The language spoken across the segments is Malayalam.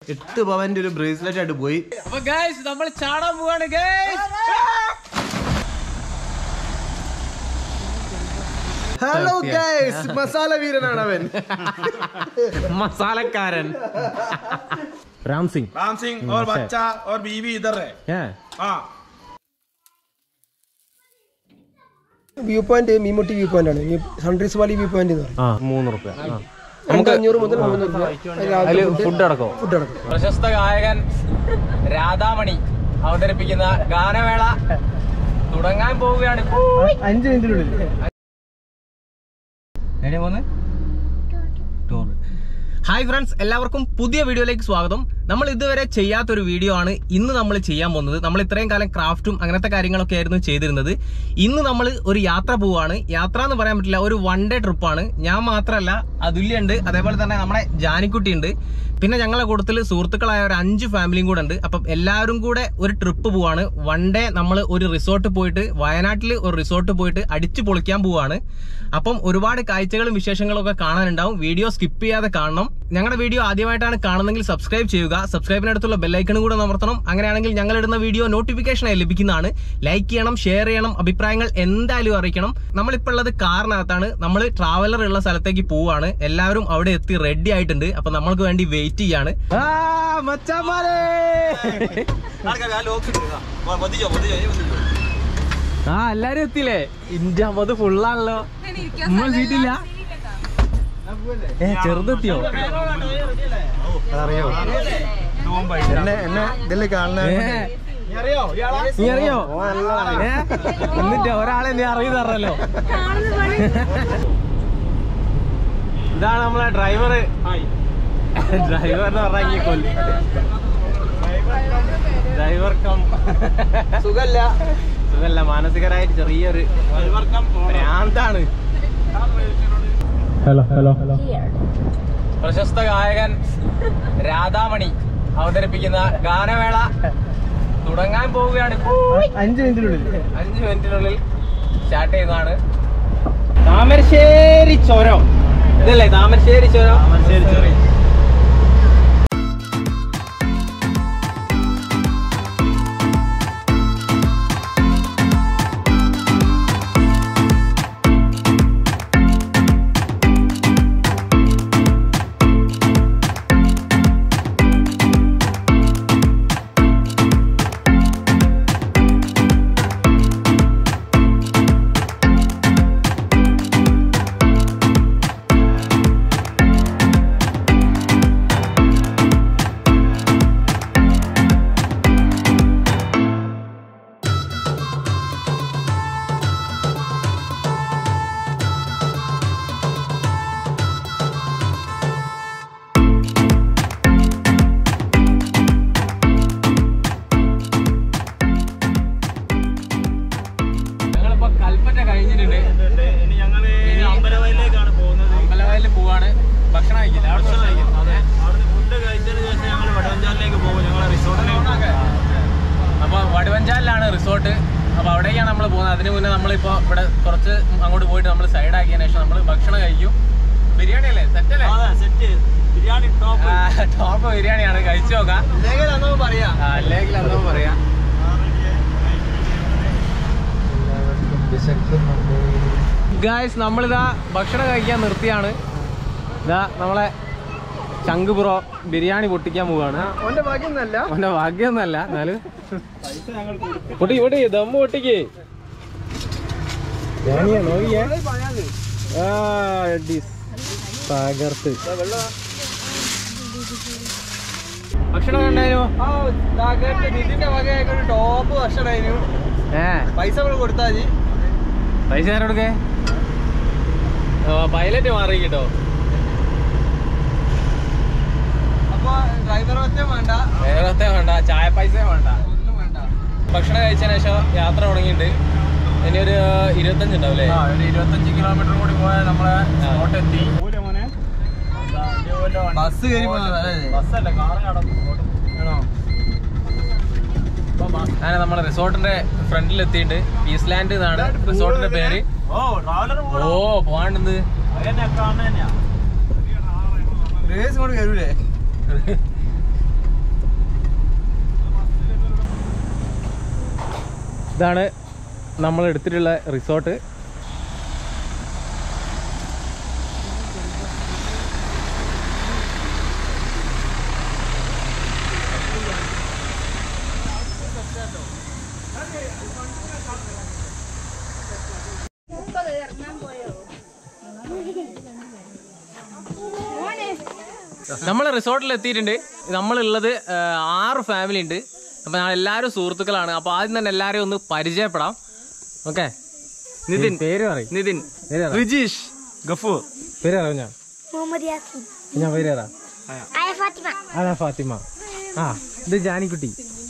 എട്ട് പവന്റെ ഒരു ബ്രേസ്ലെറ്റ് ആയിട്ട് പോയി അപ്പൊ ഗൈസ് നമ്മൾ ചാടാൻ പോവാണ് ഗൈസ് ഹലോ ഗൈസ് മസാല വീരനാണ് അവൻ മസാലക്കാരൻ രാം സിംഗ് राम सिंह और बच्चा और बीवी इधर है हाँ view point Meemutty view point ആണ് സൺറൈസ് വാലി വ്യൂ പോയിന്റ് എന്ന് പറയും ആ മൂന്ന് റുപ്യ നമുക്ക് അഞ്ഞൂറ് മുതൽ മൂന്ന് രൂപ അതില് ഫുഡ് അടക്കോ ഫുഡ് അടക്കം പ്രശസ്ത ഗായകൻ രാധാമണി അവതരിപ്പിക്കുന്ന ഗാനമേള തുടങ്ങാൻ പോവുകയാണ് ഇപ്പോൾ അഞ്ച് മിനിറ്റിനുള്ളിൽ ഹായ് ഫ്രണ്ട്സ് എല്ലാവർക്കും പുതിയ വീഡിയോയിലേക്ക് സ്വാഗതം നമ്മൾ ഇതുവരെ ചെയ്യാത്തൊരു വീഡിയോ ആണ് ഇന്ന് നമ്മൾ ചെയ്യാൻ പോകുന്നത് നമ്മൾ ഇത്രയും കാലം ക്രാഫ്റ്റും അങ്ങനത്തെ കാര്യങ്ങളൊക്കെ ആയിരുന്നു ചെയ്തിരുന്നത് ഇന്ന് നമ്മൾ ഒരു യാത്ര പോവാണ് യാത്ര എന്ന് പറയാൻ പറ്റില്ല ഒരു വൺ ഡേ ട്രിപ്പാണ് ഞാൻ മാത്രമല്ല അതുല്യുണ്ട് അതേപോലെ തന്നെ നമ്മുടെ ജാനിക്കുട്ടി ഉണ്ട് പിന്നെ ഞങ്ങളെ കൂട്ടത്തിൽ സുഹൃത്തുക്കളായ ഒരു അഞ്ച് ഫാമിലിയും കൂടെ ഉണ്ട് അപ്പം എല്ലാവരും കൂടെ ഒരു ട്രിപ്പ് പോവാണ് വൺ ഡേ നമ്മൾ ഒരു റിസോർട്ട് പോയിട്ട് വയനാട്ടിൽ ഒരു റിസോർട്ട് പോയിട്ട് അടിച്ചു പൊളിക്കാൻ പോവാണ് അപ്പം ഒരുപാട് കാഴ്ചകളും വിശേഷങ്ങളും ഒക്കെ കാണാനുണ്ടാവും വീഡിയോ സ്കിപ്പ് ചെയ്യാതെ കാണണം ഞങ്ങളുടെ വീഡിയോ ആദ്യമായിട്ടാണ് കാണുന്നെങ്കിൽ സബ്സ്ക്രൈബ് ചെയ്യുക സബ്സ്ക്രൈബിനടുത്തുള്ള ബെല്ലൈക്കണും കൂടെ അമർത്തണം അങ്ങനെയാണെങ്കിൽ ഞങ്ങൾ ഇടുന്ന വീഡിയോ നോട്ടിഫിക്കേഷനായി ലഭിക്കുന്നതാണ് ലൈക്ക് ചെയ്യണം ഷെയർ ചെയ്യണം അഭിപ്രായങ്ങൾ എന്തായാലും അറിയിക്കണം നമ്മളിപ്പോൾ ഉള്ളത് കാറിനകത്താണ് നമ്മൾ ട്രാവലർ ഉള്ള സ്ഥലത്തേക്ക് പോവാണ് എല്ലാവരും അവിടെ എത്തി റെഡി ആയിട്ടുണ്ട് അപ്പൊ നമ്മൾക്ക് വേണ്ടി വെയിറ്റ് ചെയ്യാണ് ആ എല്ലാരും എത്തിയില്ലേ ഇന്ത്യ അത് ഫുള്ളാണല്ലോ നമ്മൾ സീറ്റില്ല ഏ ചെറുതെത്തിയോ എന്നെ എന്നെ ഇതിൽ കാണുന്ന ഏ, നീ അറിയോ ഏ? എന്നിട്ട് ഒരാളെ നീ അറിയുന്നല്ലോ ഇതാണ് നമ്മളെ ഡ്രൈവർ ഡ്രൈവർ എന്ന് പറഞ്ഞാൽ കൊല്ലി ഡ്രൈവർ കം സുഖല്ല സുഖല്ല മാനസികരായിട്ട് ചെറിയൊരു ഭ്രാന്താണ് ഹലോ ഹലോ പ്രശസ്ത ഗായകൻ രാധാമണി അവതരിപ്പിക്കുന്ന ഗാനമേള തുടങ്ങാൻ പോവുകയാണ് ഇപ്പോൾ അഞ്ച് മിനിറ്റിനുള്ളിൽ അഞ്ച് മിനിറ്റിനുള്ളിൽ സ്റ്റാർട്ട് ചെയ്യുന്നതാണ് താമരശ്ശേരി ചുരം ഇതല്ലേ താമരശ്ശേരി ചുരം താമരശ്ശേരി ചുരം ഞങ്ങളിപ്പോ കൽപ്പറ്റ കഴിഞ്ഞിട്ടുണ്ട് ഇനി ഞങ്ങള് അമ്പലവയലിലേക്കാണ് പോകുന്നത് അമ്പലവയലിൽ പോവാണ് ഭക്ഷണം കഴിക്കില്ല അവിടെ ഭക്ഷണം കഴിക്കില്ല അതെ അവിടുന്ന് ഫുഡ് കഴിച്ചതിന് ശേഷം ഞങ്ങൾ വടവഞ്ചാലിലേക്ക് പോകും ഞങ്ങളെ റിസോർട്ടിലേക്ക് അപ്പൊ വടുവഞ്ചാലിലാണ് റിസോർട്ട് അപ്പൊ അവിടേക്കാണ് നമ്മൾ പോകുന്നത് അതിന് മുന്നേ നമ്മളിപ്പോ ഇവിടെ കുറച്ച് അങ്ങോട്ട് പോയിട്ട് നമ്മൾ സൈഡ് ആക്കിയതിനു ശേഷം നമ്മൾ ഭക്ഷണം കഴിക്കും ബിരിയാണി അല്ലേ സെറ്റ് അല്ലേ അതെ സെറ്റ് ബിരിയാണി ടോപ്പ് ടോപ്പ് ബിരിയാണിയാണ് കഴിച്ചു നോക്കാം പറയാ ആ, അല്ലെങ്കിൽ എന്തോ പറയാ ഗായ്സ് നമ്മളിതാ ഭക്ഷണം കഴിക്കാൻ നിർത്തിയാണ് ഇതാ നമ്മളെ ചങ്ക് ബ്രോ ബിരിയാണി പൊട്ടിക്കാൻ പോവാണ് ഓന്റെ ഭാഗ്യമൊന്നല്ല അവന്റെ ഭാഗ്യമൊന്നല്ല എന്നാലും പൊട്ടി പൊട്ടി ദമ്മ് പൊട്ടിക്ക് നോക്കിയേ ആ ഡിസ് തകർത്ത് ഭക്ഷണം കണ്ടായിരുന്നു ഇതിന്റെ വകയായിട്ട് ഒരു ടോപ്പ് ഭക്ഷണമായിരുന്നു ഏ പൈസ നമ്മൾ കൊടുത്താൽ മതി പൈസ ആരോടൊക്കെ പൈലറ്റ് മാറി കേട്ടോ അപ്പൊ ഡ്രൈവർ ഒറ്റ വേണ്ട വേറത്തെ വേണ്ട ചായ പൈസ വേണ്ട ഒന്നും വേണ്ട ഭക്ഷണം കഴിച്ചതിന് ശേഷം യാത്ര തുടങ്ങിയിട്ടുണ്ട് ഇനി ഒരു ഇരുപത്തഞ്ച് ഉണ്ടാവില്ലേ ഒരു ഇരുപത്തഞ്ച് കിലോമീറ്റർ കൂടി പോയാൽ നമ്മളെ സ്പോട്ട് എത്തി മോനെ ബസ് കയറി പോകുന്നത് ബസ്സല്ല കാറ് കടന്നു ആണോ അങ്ങനെ നമ്മളെ റിസോർട്ടിന്റെ ഫ്രണ്ടിൽ എത്തിയിട്ടുണ്ട് ഈസ്ലാൻഡ് എന്നാണ് റിസോർട്ടിന്റെ പേര് ഓ ട്രാവലർ ഓ പോവാണ്ടെന്ത് അതന്നെ കാണുന്ന തന്നെയാ റേസ് കൊണ്ട് കയറൂലേ ഇതാണ് നമ്മൾ എടുത്തിട്ടുള്ള റിസോർട്ട് നമ്മൾ റിസോർട്ടിൽ എത്തിയിട്ടുണ്ട് നമ്മളുള്ളത് ആ, ആറ് ഫാമിലി ഉണ്ട് അപ്പൊ ഞങ്ങൾ എല്ലാവരും സുഹൃത്തുക്കളാണ് അപ്പൊ ആദ്യം തന്നെ എല്ലാവരെയും ഒന്ന് പരിചയപ്പെടാം ഓക്കെ നിതിൻ പേര് പറയും നിതിൻ റിജീഷ് ഗഫൂർ പേര് അറിയാം ഞാൻ മുഹമ്മദ് യാസിൻ ഞാൻ പേര് പറ ആയ ഫാത്തിമ അതാ ഫാത്തിമ ആ ഇത് ജാനിക്കുട്ടി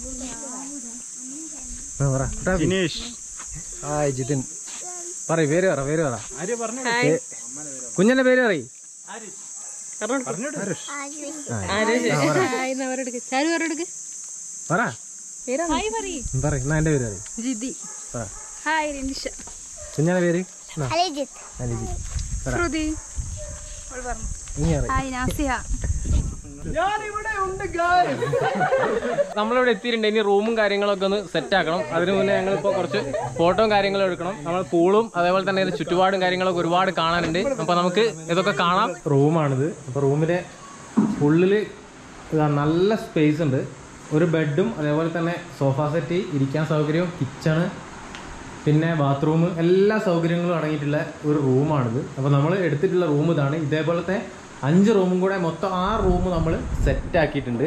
ആ, പറ. കുട്ടാ, ഹായ് ജിതിൻ പറയ് പേര് പറ പേര് പറ പേ- കുഞ്ഞന്റെ പേര് പറയും പറ പറ എന്നാ എന്റെ പേര് പറയും പറ ഹായ് രനിഷ കുഞ്ഞന്റെ പേര് എന്നാ, അലിജിത്ത് അലിജി പറ ശ്രുതി ഇനി പറ ഹായ് നാസിയ നമ്മളിവിടെ എത്തിയിട്ടുണ്ട് ഇനി റൂമും കാര്യങ്ങളൊക്കെ ഒന്ന് സെറ്റ് ആക്കണം അതിന് മുന്നേ ഞങ്ങളിപ്പോൾ കുറച്ച് ഫോട്ടോയും കാര്യങ്ങളും എടുക്കണം നമ്മൾ പൂളും അതേപോലെ തന്നെ ഇതിന്റെ ചുറ്റുപാടും കാര്യങ്ങളൊക്കെ ഒരുപാട് കാണാനുണ്ട് അപ്പൊ നമുക്ക് ഇതൊക്കെ കാണാം റൂമാണിത് അപ്പൊ റൂമിലെ ഫുള്ളില് ഇതാ നല്ല സ്പേസ് ഉണ്ട് ഒരു ബെഡും അതേപോലെ തന്നെ സോഫ സെറ്റ് ഇരിക്കാൻ സൗകര്യം കിച്ചണ് പിന്നെ ബാത്റൂം എല്ലാ സൗകര്യങ്ങളും അടങ്ങിയിട്ടുള്ള ഒരു റൂമാണിത് അപ്പോൾ നമ്മൾ എടുത്തിട്ടുള്ള റൂം ഇതാണ് ഇതേപോലത്തെ അഞ്ച് റൂമും കൂടെ മൊത്തം ആറ് റൂം നമ്മൾ സെറ്റ് ആക്കിയിട്ടുണ്ട്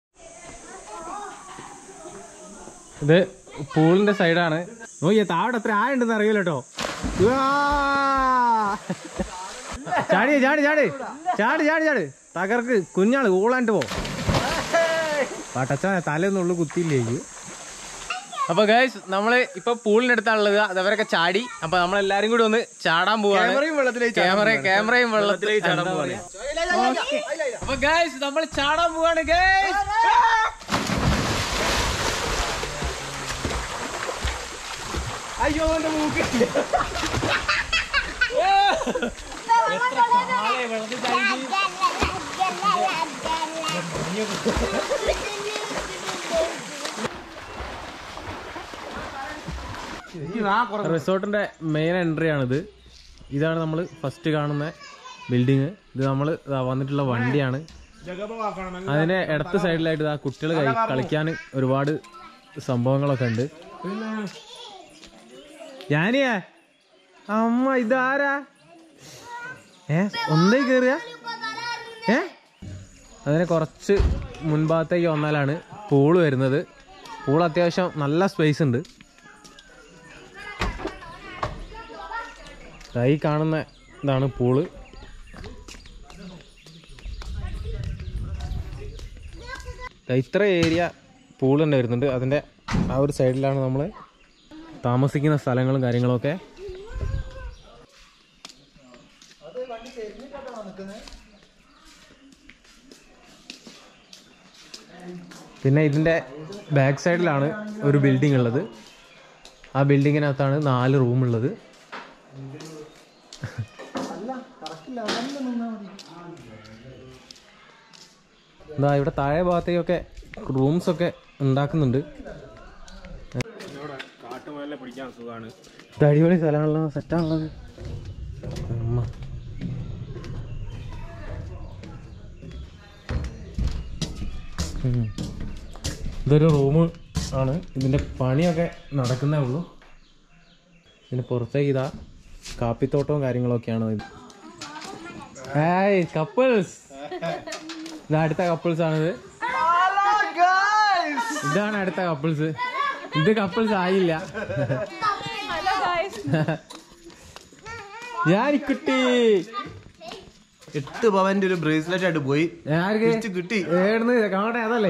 ഇത് പൂളിന്റെ സൈഡാണ് നോക്കിയ താവിടെ എത്ര ആയുണ്ടെന്ന് അറിയില്ല കേട്ടോ ചാടി ചാടി ചാടി ചാടി ചാടി ചാടി തകർക്ക് കുഞ്ഞാള് ഊളാണ്ട് പോ പാട്ടച്ച തലേന്നുള്ളു കുത്തിയില്ലേക്ക് അപ്പൊ ഗൈസ് നമ്മള് ഇപ്പൊ പൂളിനടുത്താണുള്ളത് അതവരൊക്കെ ചാടി അപ്പൊ നമ്മളെല്ലാരും കൂടി ഒന്ന് ചാടാൻ പോവാണ് ക്യാമറ ക്യാമറയും വെള്ളത്തിലേക്ക് ചാടാൻ പോവാണ് അപ്പൊ ഗൈസ് നമ്മൾ ചാടാൻ പോവാണ് ഗൈസ് അയ്യോ എന്റെ മൂക്ക് റിസോർട്ടിന്റെ മെയിൻ എൻട്രി ആണിത് ഇതാണ് നമ്മൾ ഫസ്റ്റ് കാണുന്ന ബിൽഡിങ് ഇത് നമ്മൾ വന്നിട്ടുള്ള വണ്ടിയാണ് അതിന്റെ ഇടത്ത് സൈഡിലായിട്ട് ഇതാ കുട്ടികൾ കളിക്കാൻ ഒരുപാട് സംഭവങ്ങളൊക്കെ ഉണ്ട് ഞാനിയാ അമ്മ ഇതാരാ ഏ ഒന്നേ കേറിയ ഏ അതിന് കുറച്ച് മുൻഭാഗത്തേക്ക് വന്നാലാണ് പൂള് വരുന്നത് പൂൾ അത്യാവശ്യം നല്ല സ്പേസ് ഉണ്ട് ദാ ഈ കാണുന്ന ഇതാണ് പൂള് ദാ ഇത്ര ഏരിയ പൂൾ തന്നെ വരുന്നുണ്ട് അതിൻ്റെ ആ ഒരു സൈഡിലാണ് നമ്മൾ താമസിക്കുന്ന സ്ഥലങ്ങളും കാര്യങ്ങളൊക്കെ പിന്നെ ഇതിൻ്റെ ബാക്ക് സൈഡിലാണ് ഒരു ബിൽഡിംഗ് ഉള്ളത് ആ ബിൽഡിങ്ങിനകത്താണ് നാല് റൂം ഉള്ളത് എന്താ ഇവിടെ താഴെ ഭാഗത്തേക്കൊക്കെ റൂംസ് ഒക്കെ ഉണ്ടാക്കുന്നുണ്ട് ഇത് അടിപൊളി സ്ഥലമാണല്ലോ സെറ്റാണുള്ളത് അമ്മ ഉം. ഇതൊരു റൂം ആണ് ഇതിന്റെ പണിയൊക്കെ നടക്കുന്നേ ഉള്ളൂ ഇതിന് പുറത്തേക്ക് ഇതാ കാപ്പിത്തോട്ടവും കാര്യങ്ങളൊക്കെയാണ് ഇത് ഹായ് കപ്പിൾസ് ഇത് അടുത്ത കപ്പിൾസ് ആണിത് ഇതാണ് അടുത്ത കപ്പിൾസ് ഇത് കപ്പിൾസ് ആയില്ല ഞാനിക്കുട്ടി എട്ട് പവന്റെ ഒരു ബ്രേസ്ലെറ്റ് ആയിട്ട് പോയി ആർക്ക് തിരിച്ച് കിട്ടി ഏടുന്ന് കാണട്ടെ അതല്ലേ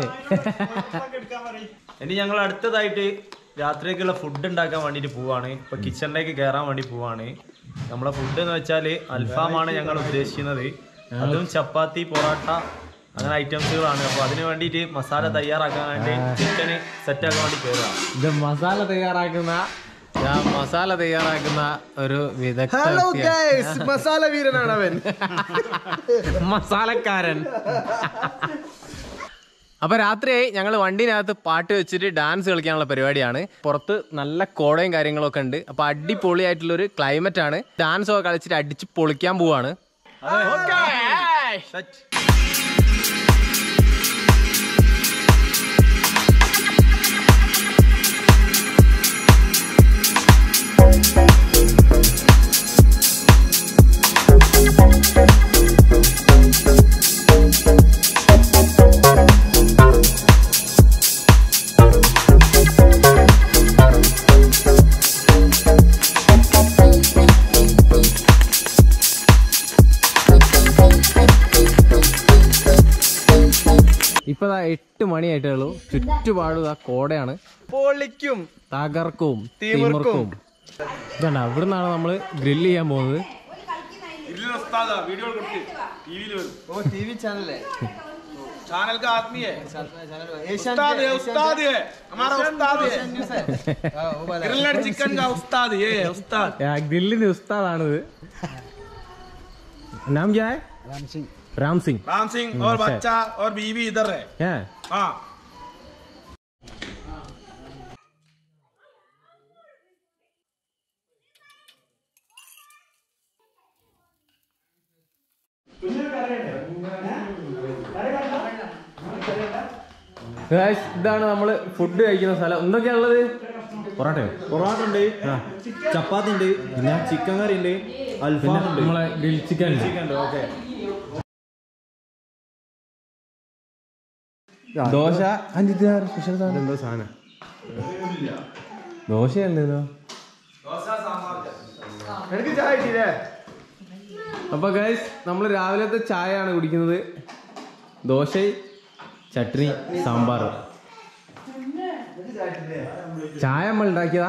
ഇനി ഞങ്ങൾ അടുത്തതായിട്ട് രാത്രിക്കുള്ള ഫുഡ് ഉണ്ടാക്കാൻ വേണ്ടിട്ട് പോവാണ് ഇപ്പൊ കിച്ചണിലേക്ക് കയറാൻ വേണ്ടി പോവാണ് നമ്മളെ ഫുഡ് എന്ന് വെച്ചാല് അൽഫാമാണ് ഞങ്ങൾ ഉദ്ദേശിക്കുന്നത് അതും ചപ്പാത്തി പൊറോട്ട അങ്ങനെ ഐറ്റംസുകളാണ് അപ്പൊ അതിന് വേണ്ടിയിട്ട് മസാല തയ്യാറാക്കാൻ വേണ്ടി ചിക്കന് സെറ്റ് ആക്കാൻ വേണ്ടി കയറുക ഇത് മസാല തയ്യാറാക്കുന്ന ഞാൻ മസാല തയ്യാറാക്കുന്ന ഒരു വിദഗ്ധ ഹലോ വ്യക്തിയാണ്. ഗൈസ് മസാല വീരനാണ് അവൻ മസാലക്കാരൻ അപ്പൊ രാത്രിയായി ഞങ്ങൾ വണ്ടിനകത്ത് പാട്ട് വെച്ചിട്ട് ഡാൻസ് കളിക്കാനുള്ള പരിപാടിയാണ് പുറത്ത് നല്ല കോടയും കാര്യങ്ങളൊക്കെ ഉണ്ട് അപ്പൊ അടിപൊളിയായിട്ടുള്ള ഒരു ക്ലൈമറ്റ് ആണ് ഡാൻസ് ഒക്കെ കളിച്ചിട്ട് അടിച്ച് പൊളിക്കാൻ പോവാണ് ഇപ്പൊ ദാ എട്ട് മണിയായിട്ടേ ഉള്ളൂ ചുറ്റുപാടും ആ കോടയാണ് പൊളിക്കും തകർക്കും തിമിർക്കും ഇതാണ് അവിടെ നിന്നാണ് നമ്മള് ഗ്രില്ല് ചെയ്യാൻ പോകുന്നത് ഓ ടി വി ചാനലേ चैनल का आदमी है उस्ताद है उस्ताद है हमारा उस्ताद है ग्रिल्ड चिकन का उस्ताद ये है उस्ताद ഗ്രില്ലിന്റെ ഉസ്താദാണിത് നാം ക്യാ ഹൈ രാം സിംഗ് രാം സിംഗ് राम सिंह और बच्चा और बीवी इधर है ഏ हाँ Guys, ഇതാണ് നമ്മള് ഫുഡ് കഴിക്കുന്ന സ്ഥലം എന്തൊക്കെയാ ഉള്ളത് പൊറോട്ടയോ പൊറോട്ട ഉണ്ട് ചപ്പാത്തി ഉണ്ട് പിന്നെ ചിക്കൻ കറി ഉണ്ട് അൽഫാം ഉണ്ട് നമ്മളെ ഗ്രിൽ ചിക്കൻ ഓക്കെ ദോശ അഞ്ചിത് സ്പെഷ്യൽ സാധനം എന്തോ സാധനം ദോശയല്ലോ എനിക്ക് ചായ കിട്ടിയില്ലേ അപ്പൊ ഗൈസ് നമ്മൾ രാവിലത്തെ ചായയാണ് കുടിക്കുന്നത് ദോശ ചട്നി സാമ്പാർ ചായ നമ്മൾ ഉണ്ടാക്കിയതാ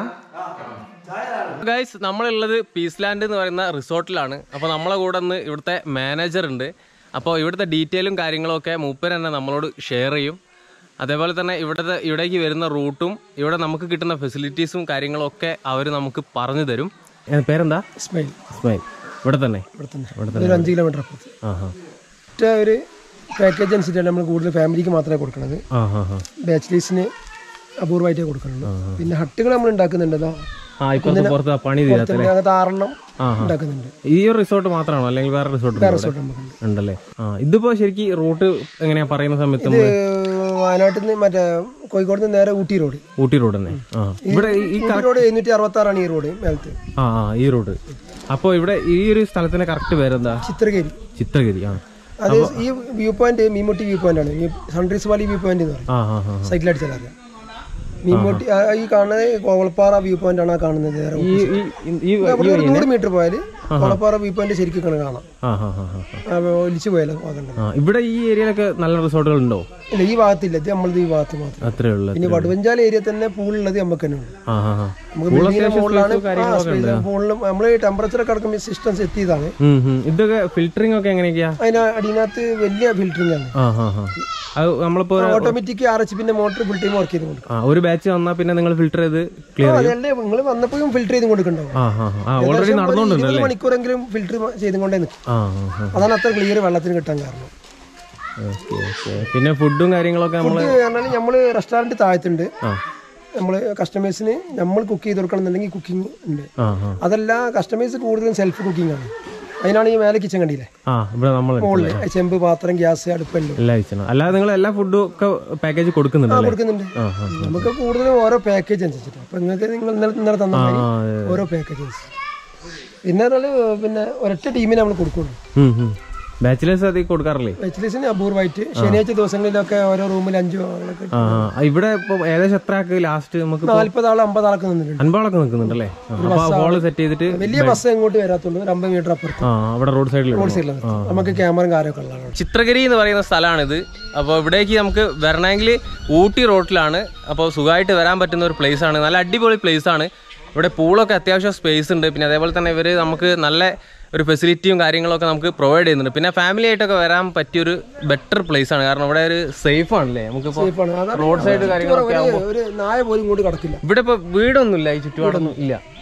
ഗൈസ് നമ്മളുള്ളത് പീസ് ലാൻഡ് എന്ന് പറയുന്ന റിസോർട്ടിലാണ് അപ്പോൾ നമ്മളെ കൂടെ നിന്ന് ഇവിടുത്തെ മാനേജർ ഉണ്ട് അപ്പോൾ ഇവിടുത്തെ ഡീറ്റെയിലും കാര്യങ്ങളും ഒക്കെ മൂപ്പർ തന്നെ നമ്മളോട് ഷെയർ ചെയ്യും അതേപോലെ തന്നെ ഇവിടുത്തെ ഇവിടേക്ക് വരുന്ന റൂട്ടും ഇവിടെ നമുക്ക് കിട്ടുന്ന ഫെസിലിറ്റീസും കാര്യങ്ങളും ഒക്കെ അവർ നമുക്ക് പറഞ്ഞു തരും ഏ, പേരെന്താ ഇസ്മയിൽ ഇസ്മായിൽ ഇവിടെ തന്നെ ഇവിടെ തന്നെ ഇവിടെ ഒരു അഞ്ച് കിലോമീറ്റർ അപ്പുറത്ത് ആ ഹാ ഒറ്റ ഒരു പാക്കേജ് അനുസരിച്ചാണ് നമ്മൾ കൂടുതൽ ഫാമിലിക്ക് മാത്രമേ കൊടുക്കുന്നത് ആ ഹാ ഹാ ബാച്ചിലേഴ്സിന് അപൂർവമായിട്ടേ കൊടുക്കുന്നുള്ളൂ പിന്നെ ഹട്ടുകൾ നമ്മൾ ഉണ്ടാക്കുന്നുണ്ടല്ലോ ആ ഇപ്പൊ പുറത്ത് ആ പണി തീരാത്ത പുറത്തുനിന്ന് അങ്ങനത്തെ ആറെണ്ണം ആ ഹാ ഉണ്ടാക്കുന്നുണ്ട് ഈ ഒരു റിസോർട്ട് മാത്രമാണോ അല്ലെങ്കിൽ വേറെ റിസോർട്ട് റിസോർട്ട് നമുക്കുണ്ട് ഉണ്ടല്ലേ ആ ഇതിപ്പോ ശരിക്കും റൂട്ട് എങ്ങനെയാ പറയുന്ന സമയത്ത് ഇത് നമ്മള് വയനാട്ടിൽ നിന്ന് മറ്റേ കോഴിക്കോട് നിന്ന് നേരെ ഊട്ടി റോഡ് ഊട്ടി റോഡ് തന്നെ ആ ഇവിടെ ഈ- ഈ ഊട്ടി റോഡ് എഴുന്നൂറ്റി അറുപത്തി ആറാണ് ഈ റോഡ് മേലത്ത് ആ ആ ഈ റൂട്ട് അപ്പൊ ഇവിടെ ഈ ഒരു സ്ഥലത്തിന്റെ കറക്റ്റ് പേരെന്താ ചിത്രകേരി ചിത്രഗിരി ആ അത് ഈ view point Meemutty view point ആണ് ഈ സൺറൈസ് വാലി വ്യൂ പോയിന്റ് എന്ന് പറയും ആ ആ ആ സൈക്കിൾ അടിച്ചാൽ അറിയാം മീമുട്ടി ആ, ഈ കാണുന്നത് കോവളപ്പാറ വ്യൂ പോയിന്റ് ആണ് ആ കാണുന്നത് നേരെ ഈ ഈ- ഈ അവിടെ ഒരു നൂറ് മീറ്റർ പോയാൽ കോവളപ്പാറ വ്യൂ പോയിന്റ് ശരിക്കും കാണാം കാണാം ആ ആ ആ ആ, ആ. ആ, ഒലിച്ചു പോയാലോ ഭാഗമുണ്ട് ആ ഇവിടെ ഈ ഏരിയയിലൊക്കെ നല്ല റിസോർട്ടുകൾ ഉണ്ടോ ഇല്ല ഈ ഭാഗത്തില്ല ഇത് നമ്മളത് ഈ ഭാഗത്ത് മാത്രം അത്രേ ഉള്ളു പിന്നെ വടുവഞ്ചാൽ ഏരിയ തന്നെ പൂളുള്ളത് നമുക്ക് തന്നെ ഉണ്ട് ആ ആ ആ നമുക്ക് ബിൽഡിങ്ങിന്റെ മുകളിലാണ് മുകളിലും നമ്മൾ ടെമ്പറേച്ചർ ഒക്കെ അടക്കം സിസ്റ്റം സെറ്റ് ചെയ്താണ് ഉം, ഉം. ഇതൊക്കെ ഫിൽറ്ററിംഗ് ഒക്കെ എങ്ങനെയൊക്കെയാ അതിന് അടിനകത്ത് വലിയ ഫിൽറ്ററിംഗ് ആണ് ആ ആ ആ അത് നമ്മളിപ്പോ ഒരു- ഓട്ടോമാറ്റിക് ആർ എച്ച് പിന്നെ മോട്ടർ ഫിൽറ്ററിംഗ് വർക്ക് ചെയ്ത് കൊടുക്കും ആ ഒരു ബാച്ച് വന്നാൽ പിന്നെ നിങ്ങൾ ഫിൽറ്റർ ചെയ്ത് ക്ലിയർ ചെയ്യും അതല്ലേ നിങ്ങൾ വന്നപ്പോഴും ഫിൽറ്റർ ചെയ്ത് കൊടുക്കണ്ടാവും ആ ആ ആ ഓൾറെഡി നടന്നുകൊണ്ടുണ്ട് ഇരുപത് മണിക്കൂറെങ്കിലും ഫിൽറ്റർ ചെയ്തുകൊണ്ടേ നിൽക്കും ആ ആ ആ അതാണ് അത്ര ക്ലിയർ വെള്ളത്തിന് കിട്ടാൻ കാരണം ഓക്കെ ഓക്കെ പിന്നെ ഫുഡും കാര്യങ്ങളൊക്കെ നമ്മൾ ഫുഡ് പറഞ്ഞാൽ നമ്മൾ റെസ്റ്റോറൻറ്റ് താഴത്തുണ്ട് ആ നമ്മൾ കസ്റ്റമേഴ്സിന് നമ്മൾ കുക്ക് ചെയ്ത് കൊടുക്കണം എന്നുണ്ടെങ്കിൽ കുക്കിംഗ് ഉണ്ട് ആ ആ അതല്ല കസ്റ്റമേഴ്സ് കൂടുതലും സെൽഫ് കുക്കിംഗ് ആണ് അതിനാണ് ഈ മേലെ കിച്ചൺ കണ്ടില്ലേ ആ ഇവിടെ നമ്മൾ മുകളിൽ ചെമ്പ് പാത്രം ഗ്യാസ് അടുപ്പെല്ലാം എല്ലാ കഴിച്ചണം അല്ലാതെ നിങ്ങൾ എല്ലാ ഫുഡും ഒക്കെ പാക്കേജ് കൊടുക്കുന്നുണ്ടല്ലേ കൊടുക്കുന്നുണ്ട് ആ ആ നമുക്ക് കൂടുതലും ഓരോ പാക്കേജ് അനുസരിച്ചിട്ട് അപ്പൊ നിങ്ങൾക്ക് നിങ്ങൾ ഇന്നലെ ഇന്നലെ തന്ന മാതിരി ആ, അതെ. ഓരോ പാക്കേജ് അനുസരിച്ച് പിന്നെ പറഞ്ഞാല് പിന്നെ ഒരൊറ്റ ടീമിനെ നമ്മൾ കൊടുക്കുള്ളൂ ബാച്ചിലേഴ്സ് അത് കൊടുക്കാറില്ലേ വെച്ചിലേസിന് അപൂർവമായിട്ട് ശനിയാഴ്ച ദിവസങ്ങളിലൊക്കെ ഓരോ റൂമിൽ അഞ്ചോ ആളൊക്കെ ആ ആ. ഇവിടെ ഇപ്പൊ ഏകദേശം എത്ര ആൾക്ക് ലാസ്റ്റ് നമുക്ക് ഇപ്പൊ നാല്പത് ആൾ അമ്പത് ആളൊക്കെ നിന്നിട്ടുണ്ട് അൻപാളൊക്കെ നിൽക്കുന്നുണ്ടല്ലേ ആ, അപ്പൊ ഹോള് സെറ്റ് ചെയ്തിട്ട് വലിയ ബസ് എങ്ങോട്ട് വരാത്തുള്ളൂ ഒരു അമ്പത് മീറ്റർ അപ്പുറത്ത് ആ അവിടെ റോഡ് സൈഡിൽ റോഡ് സൈഡിലാണ് നമുക്ക് ക്യാമറയും കാര്യമൊക്കെ ഉള്ളതാണ് ചിത്രഗിരി എന്ന് പറയുന്ന സ്ഥലമാണിത് അപ്പോൾ ഇവിടേക്ക് നമുക്ക് വരണമെങ്കിൽ ഊട്ടി റോട്ടിലാണ് അപ്പോൾ സുഖമായിട്ട് വരാൻ പറ്റുന്ന ഒരു place ആണ് നല്ല അടിപൊളി place ആണ് ഇവിടെ പൂളൊക്കെ അത്യാവശ്യം സ്പേസ് ഉണ്ട് പിന്നെ അതേപോലെ തന്നെ ഇവർ നമുക്ക് നല്ല ഒരു ഫെസിലിറ്റിയും കാര്യങ്ങളൊക്കെ നമുക്ക് പ്രൊവൈഡ് ചെയ്യുന്നുണ്ട് പിന്നെ ഫാമിലി ആയിട്ടൊക്കെ വരാൻ പറ്റിയൊരു ബെറ്റർ place ആണ് കാരണം ഇവിടെ ഒരു സേഫ് ആണല്ലേ നമുക്കിപ്പോൾ ആണ്. അതാണ് റോഡ് സൈഡ് കാര്യങ്ങളൊക്കെ ഒരു- ഒരു നായ പോലും ഇങ്ങോട്ട് കടക്കില്ല ഇവിടെ ഇപ്പോൾ വീടൊന്നുമില്ല ഈ ചുറ്റുപാടൊന്നും ഇല്ല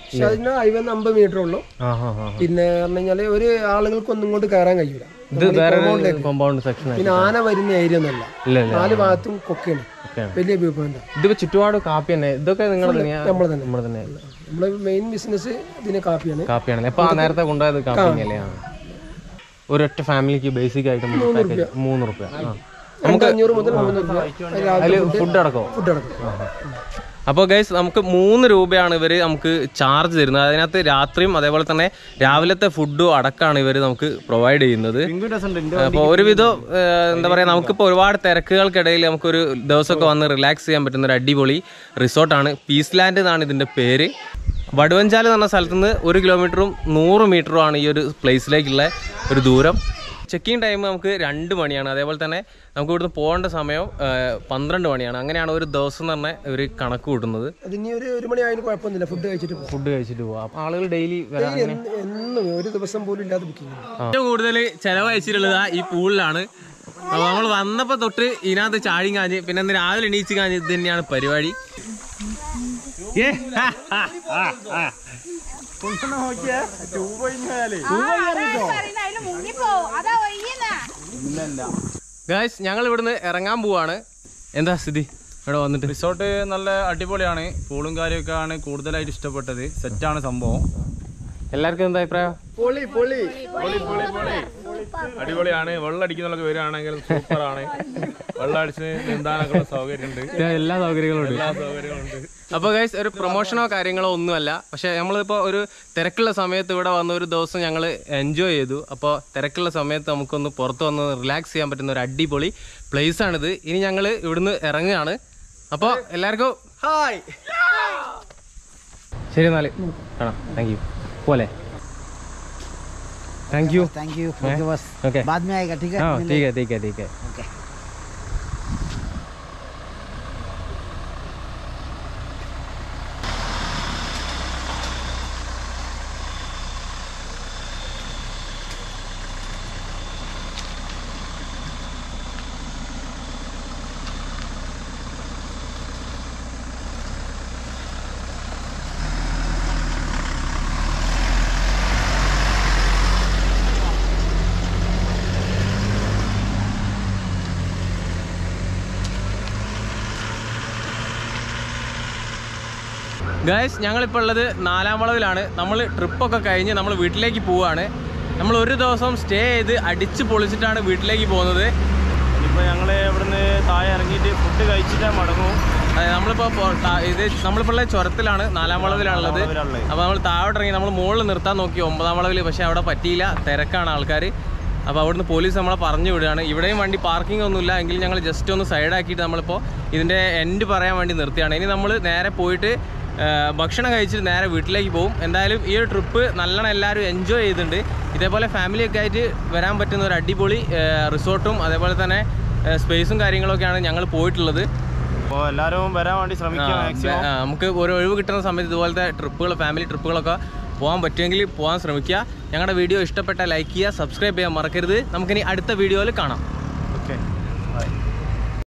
പക്ഷെ അതിന് ഹൈവേ അമ്പത് മീറ്റർ ഉള്ളൂ ആ ഹാ ഹാ പിന്നെ പറഞ്ഞു കഴിഞ്ഞാല് ഒരു ആളുകൾക്കൊന്നും കൊണ്ട് കയറാൻ കഴിയൂല ഇത് വേറെ കോമ്പൗണ്ട് സെക്ഷൻ പിന്നെ ആന വരുന്ന ഏരിയ ഒന്നല്ല ഇല്ല ഇല്ല നാല് ഭാഗത്തും കൊക്കയാണ് ഒക്കെയാണ്. വലിയ വ്യൂ പോയിന്റ് ഇതിപ്പോ ചുറ്റുപാട് കാപ്പി തന്നെ ഇതൊക്കെ നിങ്ങൾ തന്നെയാ നമ്മൾ തന്നെ നമ്മൾ തന്നെ നമ്മളെ മെയിൻ ബിസിനസ് ഇതിന് കാപ്പിയാണ് കാപ്പിയാണല്ലേ അപ്പൊ ആ നേരത്തെ കൊണ്ടുപോയത് കാപ്പി അല്ലേ ആ. ഒരൊറ്റ ഫാമിലിക്ക് ബേസിക് ആയിട്ട് നമുക്ക് പാക്കേജ് മൂന്ന് റുപ്യ നമുക്ക് അഞ്ഞൂറ് മുതൽ മൂന്ന് രൂപ അതില് ഫുഡ് അടക്കമോ ഫുഡ് അടക്കം അപ്പോൾ ഗൈസ് നമുക്ക് മൂന്ന് രൂപയാണ് ഇവർ നമുക്ക് ചാർജ് തരുന്നത് അതിനകത്ത് രാത്രിയും അതേപോലെ തന്നെ രാവിലത്തെ ഫുഡും അടക്കമാണ് ഇവർ നമുക്ക് പ്രൊവൈഡ് ചെയ്യുന്നത് അപ്പോൾ ഒരുവിധം ഏഹ്, എന്താ പറയുക നമുക്കിപ്പോൾ ഒരുപാട് തിരക്കുകൾക്കിടയിൽ നമുക്കൊരു ദിവസമൊക്കെ വന്ന് റിലാക്സ് ചെയ്യാൻ പറ്റുന്ന ഒരു അടിപൊളി റിസോർട്ടാണ് പീസ് ലാൻഡ് എന്നാണ് ഇതിൻ്റെ പേര് വടുവഞ്ചാൽ എന്ന് പറഞ്ഞ സ്ഥലത്ത് നിന്ന് ഒരു കിലോമീറ്ററും നൂറ് മീറ്ററും ആണ് ഈ ഒരു പ്ലേസിലേക്കുള്ള ഒരു ദൂരം ചെക്കിംഗ് ടൈം നമുക്ക് രണ്ട് മണിയാണ് അതേപോലെ തന്നെ നമുക്ക് ഇവിടുന്ന് പോകേണ്ട സമയം ഏഹ്, പന്ത്രണ്ട് മണിയാണ് അങ്ങനെയാണ് ഒരു ദിവസം എന്ന് പറഞ്ഞാൽ ഒരു കണക്ക് കൂട്ടുന്നത് അതിനി ഒരു ഒരു മണി ആയാലും കുഴപ്പമൊന്നുമില്ല ഫുഡ് കഴിച്ചിട്ട് പോകും ഫുഡ് കഴിച്ചിട്ട് പോവാം അപ്പം ആളുകൾ ഡെയിലി വരാൻ എന്ന് എന്നും ഒരു ദിവസം പോലും ഇല്ലാതെ ബുക്കിംഗ് ഏറ്റവും കൂടുതൽ ചെലവഴിച്ചിട്ടുള്ളത് ഈ പൂളിലാണ് അപ്പൊ നമ്മൾ വന്നപ്പോ തൊട്ട് ഇതിനകത്ത് ചാടി കാഞ്ഞ് പിന്നെ ഇന്ന് രാവിലെ എണീച്ച് കാഞ്ഞ് ഇത് തന്നെയാണ് പരിപാടി ഏ, ഹാ, ഹാ, ഹാ, ഹാ. മുങ്ങിപ്പോ അതാ ഒയ്യുന്ന ഗായ്സ് ഞങ്ങൾ ഇവിടുന്ന് ഇറങ്ങാൻ പോവാണ് എന്താ സ്ഥിതി ഇവിടെ വന്നിട്ട് റിസോർട്ട് നല്ല അടിപൊളിയാണ് പൂളും കാര്യമൊക്കെ ആണ് കൂടുതലായിട്ട് ഇഷ്ടപ്പെട്ടത് സെറ്റാണ് സംഭവം എല്ലാവർക്കും എന്താ അഭിപ്രായം പൊളി പൊളി അടിപൊളിയാണ് വെള്ളം അടിക്കുന്നതൊക്കെ വരികയാണെങ്കിൽ സൂപ്പറാണ് വെള്ളം അടിച്ച് നീന്താനൊക്കെ സൗകര്യമുണ്ട് എല്ലാ സൗകര്യങ്ങളും ഉണ്ട് എല്ലാ സൗകര്യമുണ്ട് അപ്പോൾ ഗൈസ് ഒരു പ്രൊമോഷനോ കാര്യങ്ങളോ ഒന്നുമല്ല പക്ഷെ നമ്മളിപ്പോൾ ഒരു തിരക്കുള്ള സമയത്ത് ഇവിടെ വന്ന ഒരു ദിവസം ഞങ്ങൾ എൻജോയ് ചെയ്തു അപ്പോൾ തിരക്കുള്ള സമയത്ത് നമുക്കൊന്ന് പുറത്ത് വന്ന് റിലാക്സ് ചെയ്യാൻ പറ്റുന്ന ഒരു അടിപൊളി പ്ലേസ് ആണിത് ഇനി ഞങ്ങൾ ഇവിടുന്ന് ഇറങ്ങുകയാണ് അപ്പോൾ എല്ലാവർക്കും ഹായ് ശരി എന്നാൽ കാണാം താങ്ക് യു പോലെ thank you thank you okay बस ഓക്കെ बाद में आएगा ठीक है हाँ ठीक है ठीक है ठीक है ओके ഗായ്സ് ഞങ്ങളിപ്പോൾ ഉള്ളത് നാലാം വളവിലാണ് നമ്മൾ ട്രിപ്പൊക്കെ കഴിഞ്ഞ് നമ്മൾ വീട്ടിലേക്ക് പോവുകയാണ് നമ്മൾ ഒരു ദിവസം സ്റ്റേ ചെയ്ത് അടിച്ച് പൊളിച്ചിട്ടാണ് വീട്ടിലേക്ക് പോകുന്നത് ഇനിയിപ്പോൾ ഞങ്ങൾ ഇവിടുന്ന് താഴെ ഇറങ്ങിയിട്ട് ഫുഡ് കഴിച്ചിട്ടേ മടങ്ങും അതെ, നമ്മളിപ്പോ പോ- ത- ഇത് നമ്മളിപ്പോൾ ഉള്ള ചുരത്തിലാണ് നാലാം വളവിലാണുള്ളത് വളവിലാണുള്ളത്. അപ്പോൾ നമ്മൾ താഴോട്ട് ഇറങ്ങി നമ്മൾ മുകളിൽ നിർത്താൻ നോക്കി ഒമ്പതാം വളവിൽ പക്ഷേ അവിടെ പറ്റിയില്ല തിരക്കാണ് ആൾക്കാർ അപ്പോൾ അവിടുന്ന് പോലീസ് നമ്മളെ പറഞ്ഞു വിടുകയാണ് ഇവിടെയും വണ്ടി പാർക്കിംഗ് ഒന്നുമില്ല എങ്കിൽ ഞങ്ങൾ ജസ്റ്റ് ഒന്ന് സൈഡാക്കിയിട്ട് നമ്മളിപ്പോൾ ഇതിൻ്റെ എൻഡ് പറയാൻ വേണ്ടി നിർത്തിയാണ് ഇനി നമ്മൾ നേരെ പോയിട്ട് ആ, ഭക്ഷണം കഴിച്ചിട്ട് നേരെ വീട്ടിലേക്ക് പോകും എന്തായാലും ഈ ഒരു ട്രിപ്പ് നല്ലോണം എല്ലാവരും എൻജോയ് ചെയ്തിട്ടുണ്ട് ഇതേപോലെ ഫാമിലിയൊക്കെ ആയിട്ട് വരാൻ പറ്റുന്ന ഒരു അടിപൊളി റിസോർട്ടും അതേപോലെ തന്നെ സ്പേസും കാര്യങ്ങളൊക്കെയാണ് ഞങ്ങൾ പോയിട്ടുള്ളത് അപ്പോൾ എല്ലാവരും വരാൻ വേണ്ടി ശ്രമിക്കുക ആ, മാക്സിമം ആ, നമുക്ക് ഒരു ഒഴിവ് കിട്ടുന്ന സമയത്ത് ഇതുപോലത്തെ ട്രിപ്പുകൾ ഫാമിലി ട്രിപ്പുകളൊക്കെ പോകാൻ പറ്റുമെങ്കിൽ പോകാൻ ശ്രമിക്കുക ഞങ്ങളുടെ വീഡിയോ ഇഷ്ടപ്പെട്ട ലൈക്ക് ചെയ്യുക സബ്സ്ക്രൈബ് ചെയ്യാൻ മറക്കരുത് നമുക്കിനി അടുത്ത വീഡിയോയിൽ കാണാം